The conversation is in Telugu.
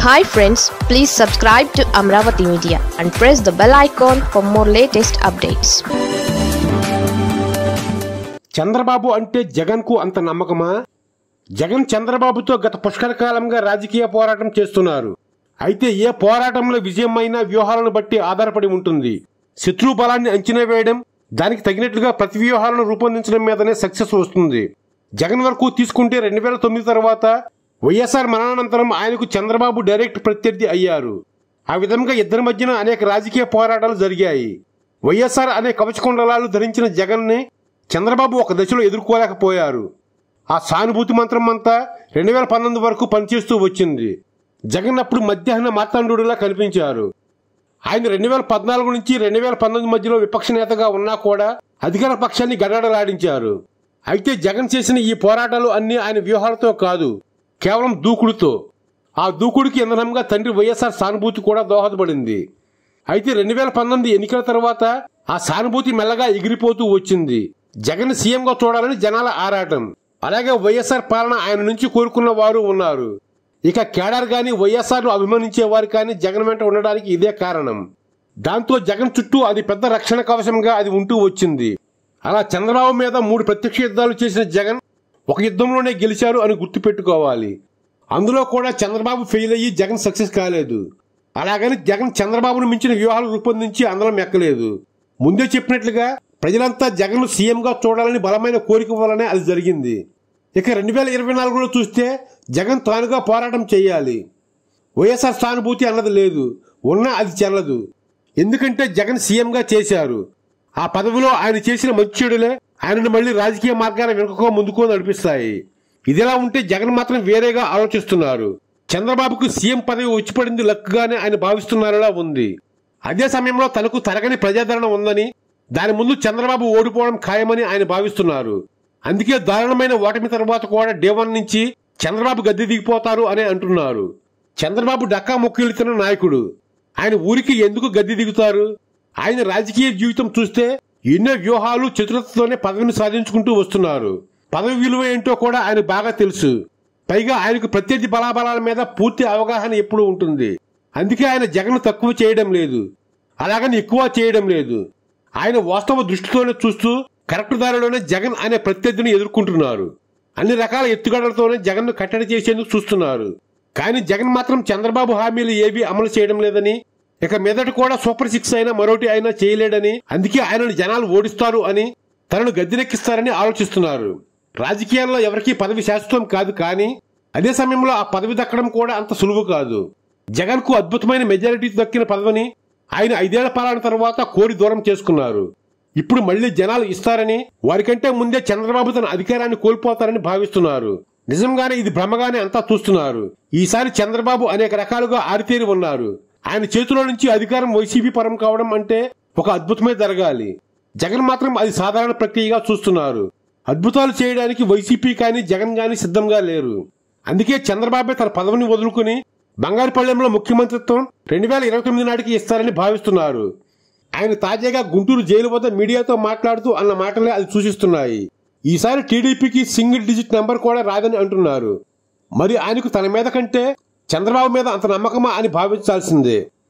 hi friends please subscribe to Amaravati media and press the bell icon for more latest updates Chandrababu అంటే జగన్ కు అంత నమ్మకమా జగన్ చంద్రబాబుతో గత పుష్కర కాలంగా రాజకీయ పోరాటం చేస్తున్నారు అయితే ఏ పోరాటంలో విజయం అయినా వ్యూహాలను బట్టి ఆధారపడి ఉంటుంది శత్రు బలాన్ని అంచనా వేయడం దానికి తగినట్లుగా ప్రతి వ్యూహాలను రూపొందించడం మీదనే సక్సెస్ వస్తుంది జగన్ వరకు తీసుకుంటే రెండు వేల తొమ్మిది తర్వాత వైఎస్ఆర్ మరణానంతరం ఆయనకు చంద్రబాబు డైరెక్ట్ ప్రత్యర్థి అయ్యారు ఆ విధంగా ఇద్దరి మధ్యన అనేక రాజకీయ పోరాటాలు జరిగాయి వైఎస్ఆర్ అనే కవచకుండలాలు ధరించిన జగన్ని చంద్రబాబు ఒక దశలో ఎదుర్కోలేకపోయారు ఆ సానుభూతి మంత్రం అంతా రెండు వేల పంతొమ్మిది వరకు పనిచేస్తూ వచ్చింది జగన్ అప్పుడు మధ్యాహ్న మార్తాండుడిలా కనిపించారు ఆయన రెండు వేల పద్నాలుగు నుంచి రెండు వేల పంతొమ్మిది మధ్యలో విపక్ష నేతగా ఉన్నా కూడా అధికార పక్షాన్ని గడగడలాడించారు అయితే జగన్ చేసిన ఈ పోరాటాలు అన్ని ఆయన వ్యూహాలతో కాదు కేవలం దూకుడుతో ఆ దూకుడికి ఇంధనంగా తండ్రి వైఎస్ఆర్ సానుభూతి కూడా దోహదపడింది అయితే రెండు వేల పంతొమ్మిది ఎన్నికల తర్వాత ఆ సానుభూతి మెల్లగా ఎగిరిపోతూ వచ్చింది జగన్ సీఎంగా చూడాలని జనాల ఆరాటం అలాగే వైఎస్ఆర్ పాలన ఆయన నుంచి కోరుకున్న వారు ఉన్నారు ఇక కేడార్ గాని వైఎస్ఆర్ అభిమానించే వారు కానీ జగన్ వెంట ఉండడానికి ఇదే కారణం దాంతో జగన్ చుట్టూ అది పెద్ద రక్షణ కవచంగా అది ఉంటూ వచ్చింది అలా చంద్రబాబు మీద మూడు ప్రత్యక్ష యుద్ధాలు చేసిన జగన్ ఒక యుద్ధంలోనే గెలిచారు అని గుర్తుపెట్టుకోవాలి అందులో కూడా చంద్రబాబు ఫెయిల్ అయ్యి జగన్ సక్సెస్ కాలేదు అలాగని జగన్ చంద్రబాబును మించిన వ్యూహాలు రూపొందించి అందరం ఎక్కలేదు ముందే చెప్పినట్లుగా ప్రజలంతా జగన్ సీఎంగా చూడాలని బలమైన కోరిక వల్లనే అది జరిగింది ఇక రెండు వేల ఇరవై నాలుగులో చూస్తే జగన్ తానుగా పోరాటం చేయాలి వైఎస్ఆర్ సానుభూతి అన్నది లేదు ఉన్నా అది చెల్లదు ఎందుకంటే జగన్ సీఎంగా చేశారు ఆ పదవిలో ఆయన చేసిన మంచి చెడులే ఆయనను మళ్ళీ రాజకీయ మార్గాల వెనుకకో ముందుకో నడిపిస్తాయి ఇదిలా ఉంటే జగన్ మాత్రం వేరేగా ఆలోచిస్తున్నారు చంద్రబాబుకు సీఎం పదవి వచ్చి పడింది లక్కుగానే ఆయన భావిస్తున్నారలా ఉంది అదే సమయంలో తనకు తరగని ప్రజాదరణ ఉందని దాని ముందు చంద్రబాబు ఓడిపోవడం ఖాయమని ఆయన భావిస్తున్నారు అందుకే దారుణమైన ఓటమి తర్వాత కూడా డేవన్ నుంచి చంద్రబాబు గద్దె దిగిపోతారు అని అంటున్నారు చంద్రబాబు డక్కా మొక్కిలుతున్న నాయకుడు ఆయన ఊరికి ఎందుకు గద్దె దిగుతారు ఆయన రాజకీయ జీవితం చూస్తే ఎన్నో వ్యూహాలు చతురతతోనే పదవిని సాధించుకుంటూ వస్తున్నారు పదవి విలువ ఏంటో కూడా ఆయన బాగా తెలుసు పైగా ఆయనకు ప్రత్యర్థి బలాబలాల మీద పూర్తి అవగాహన ఎప్పుడూ ఉంటుంది అందుకే ఆయన జగన్ తక్కువ చేయడం లేదు అలాగని ఎక్కువ చేయడం లేదు ఆయన వాస్తవ దృష్టితోనే చూస్తూ కరెక్ట్ దారిలోనే జగన్ అనే ప్రత్యర్థిని ఎదుర్కొంటున్నారు అన్ని రకాల ఎత్తుగడలతోనే జగన్ ను కట్టడి చేసేందుకు చూస్తున్నారు కానీ జగన్ మాత్రం చంద్రబాబు హామీలు ఏవి అమలు చేయడం లేదని ఇక మీదట కూడా సూపర్ సిక్స్ అయినా మరొకటి అయినా చేయలేడని అందుకే ఆయనను జనాలు ఓడిస్తారు అని తనను గద్దెనెక్కిస్తారని ఆలోచిస్తున్నారు రాజకీయాల్లో ఎవరికీ పదవి శాశ్వతం కాదు కానీ అదే సమయంలో ఆ పదవి దక్కడం కూడా అంత సులువు కాదు జగన్ కు అద్భుతమైన మెజారిటీ దక్కిన పదవిని ఆయన ఐదేళ్ల పాలన తర్వాత కోరి దూరం చేసుకున్నారు ఇప్పుడు మళ్లీ జనాలు ఇస్తారని వారికంటే ముందే చంద్రబాబు తన అధికారాన్ని కోల్పోతారని భావిస్తున్నారు నిజంగానే ఇది భ్రమగానే అంతా చూస్తున్నారు ఈసారి చంద్రబాబు అనేక రకాలుగా ఆరితేరి ఉన్నారు ఆయన చేతిలో నుంచి అధికారం వైసీపీ పరం కావడం అంటే ఒక అద్భుతమే జరగాలి జగన్ మాత్రం అది సాధారణ ప్రక్రియగా చూస్తున్నారు అద్భుతాలు చేయడానికి వైసీపీ కానీ జగన్ గాని సిద్ధంగా లేరు అందుకే చంద్రబాబే తన పదవిని వదులుకుని బంగారుపల్లెంలో ముఖ్యమంత్రిత్వం రెండు వేల ఇరవై తొమ్మిది నాటికి ఇస్తారని భావిస్తున్నారు ఆయన తాజాగా గుంటూరు జైలు వద్ద మీడియాతో మాట్లాడుతూ అన్న మాటలే అది సూచిస్తున్నాయి ఈసారి టీడీపీకి సింగిల్ డిజిట్ నెంబర్ కూడా రాదని అంటున్నారు మరి ఆయనకు తన మీద కంటే చంద్రబాబు మీద అంత నమ్మకమా అని భావించాల్సిందే